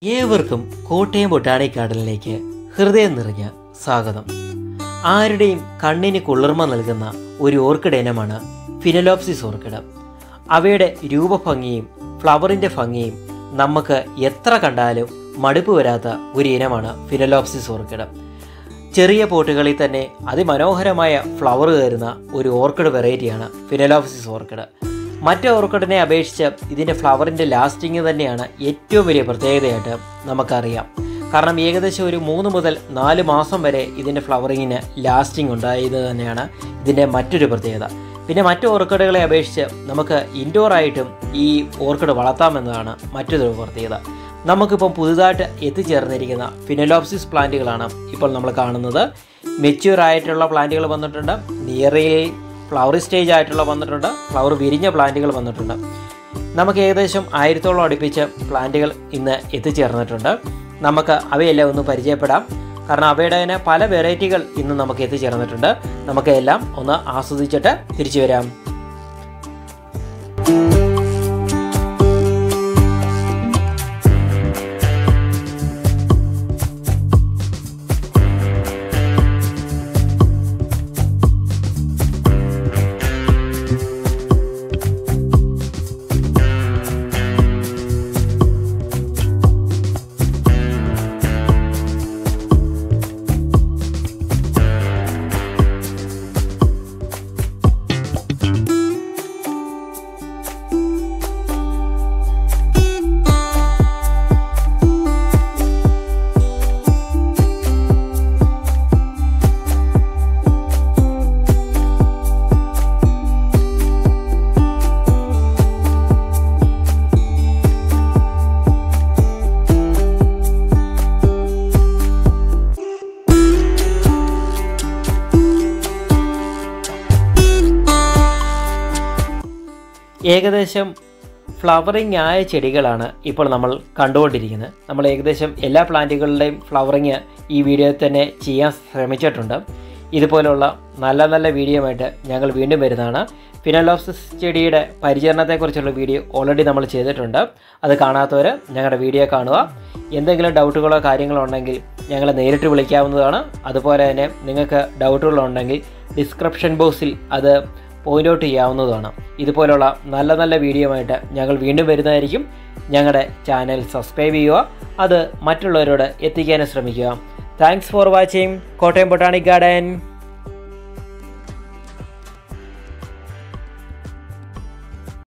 ഏവർക്കും കോട്ടയം ബൊട്ടാണിക് ഗാർഡനിലേക്ക് ഹൃദയം നിറഞ്ഞ സ്വാഗതം ആരുടെയും കണ്ണിന് കുളിർമ നൽകുന്ന ഒരു ഓർക്കിഡ് ഇനമാണ് ഫിനലോപ്സിസ് ഓർക്കിഡ് അവയുടെ രൂപഭംഗിയും ഫ്ലവറിൻ്റെ ഭംഗിയും നമുക്ക് എത്ര കണ്ടാലും മടുപ്പ് വരാത്ത ഒരു ഇനമാണ് ഫിനലോപ്സിസ് ഓർക്കിഡ് ചെറിയ പോട്ടുകളിൽ തന്നെ അതിമനോഹരമായ ഫ്ലവർ കയറുന്ന ഒരു ഓർക്കിഡ് വെറൈറ്റിയാണ് ഫിനലോപ്സിസ് ഓർക്കിഡ് മറ്റ് ഓർക്കിഡിനെ അപേക്ഷിച്ച് ഇതിൻ്റെ ഫ്ലവറിൻ്റെ ലാസ്റ്റിംഗ് തന്നെയാണ് ഏറ്റവും വലിയ പ്രത്യേകതയായിട്ട് നമുക്കറിയാം കാരണം ഏകദേശം ഒരു മൂന്ന് മുതൽ നാല് മാസം വരെ ഇതിൻ്റെ ഫ്ലവറിങ്ങിന് ലാസ്റ്റിംഗ് ഉണ്ടായത് തന്നെയാണ് ഇതിൻ്റെ മറ്റൊരു പ്രത്യേകത പിന്നെ മറ്റു ഓർക്കിഡുകളെ അപേക്ഷിച്ച് നമുക്ക് ഇൻഡോർ ആയിട്ടും ഈ ഓർക്കിഡ് വളർത്താമെന്നതാണ് മറ്റൊരു പ്രത്യേകത നമുക്കിപ്പം പുതുതായിട്ട് എത്തിച്ചേർന്നിരിക്കുന്ന ഫിനലോപ്സിസ് പ്ലാന്റുകളാണ് ഇപ്പോൾ നമ്മൾ കാണുന്നത് മെച്യൂർ ആയിട്ടുള്ള പ്ലാന്റുകൾ വന്നിട്ടുണ്ട് നിയറിൽ ഫ്ലവർ സ്റ്റേജ് ആയിട്ടുള്ള വന്നിട്ടുണ്ട് ഫ്ലവർ വിരിഞ്ഞ പ്ലാന്റുകൾ വന്നിട്ടുണ്ട് നമുക്ക് ഏകദേശം ആയിരത്തോളം അടുപ്പിച്ച് പ്ലാന്റുകൾ ഇന്ന് എത്തിച്ചേർന്നിട്ടുണ്ട് നമുക്ക് അവയെല്ലാം ഒന്ന് പരിചയപ്പെടാം കാരണം അവയുടെ തന്നെ പല വെറൈറ്റികൾ ഇന്ന് നമുക്ക് എത്തിച്ചേർന്നിട്ടുണ്ട് നമുക്ക് എല്ലാം ഒന്ന് ആസ്വദിച്ചിട്ട് തിരിച്ചു വരാം ഏകദേശം ഫ്ലവറിങ് ആയ ചെടികളാണ് ഇപ്പോൾ നമ്മൾ കണ്ടുകൊണ്ടിരിക്കുന്നത് നമ്മൾ ഏകദേശം എല്ലാ പ്ലാന്റുകളുടെയും ഫ്ലവറിങ് ഈ വീഡിയോയിൽ തന്നെ ചെയ്യാൻ ശ്രമിച്ചിട്ടുണ്ട് ഇതുപോലുള്ള നല്ല നല്ല വീഡിയോയുമായിട്ട് ഞങ്ങൾ വീണ്ടും വരുന്നതാണ് ഫിനലോപ്സിസ് ചെടിയുടെ പരിചരണത്തെക്കുറിച്ചുള്ള വീഡിയോ ഓൾറെഡി നമ്മൾ ചെയ്തിട്ടുണ്ട് അത് കാണാത്തവർ ഞങ്ങളുടെ വീഡിയോ കാണുക എന്തെങ്കിലും ഡൗട്ടുകളോ കാര്യങ്ങളോ ഉണ്ടെങ്കിൽ ഞങ്ങളെ നേരിട്ട് വിളിക്കാവുന്നതാണ് അതുപോലെ തന്നെ നിങ്ങൾക്ക് ഡൗട്ടുകളുണ്ടെങ്കിൽ ഡിസ്ക്രിപ്ഷൻ ബോക്സിൽ അത് പോയിൻ്റ് ഔട്ട് ചെയ്യാവുന്നതാണ് ഇതുപോലുള്ള നല്ല നല്ല വീഡിയോ ആയിട്ട് ഞങ്ങൾ വീണ്ടും വരുന്നതായിരിക്കും ഞങ്ങളുടെ ചാനൽ സബ്സ്ക്രൈബ് ചെയ്യുക അത് മറ്റുള്ളവരോട് എത്തിക്കാനും ശ്രമിക്കുക thanks for watching Kottayam botanic garden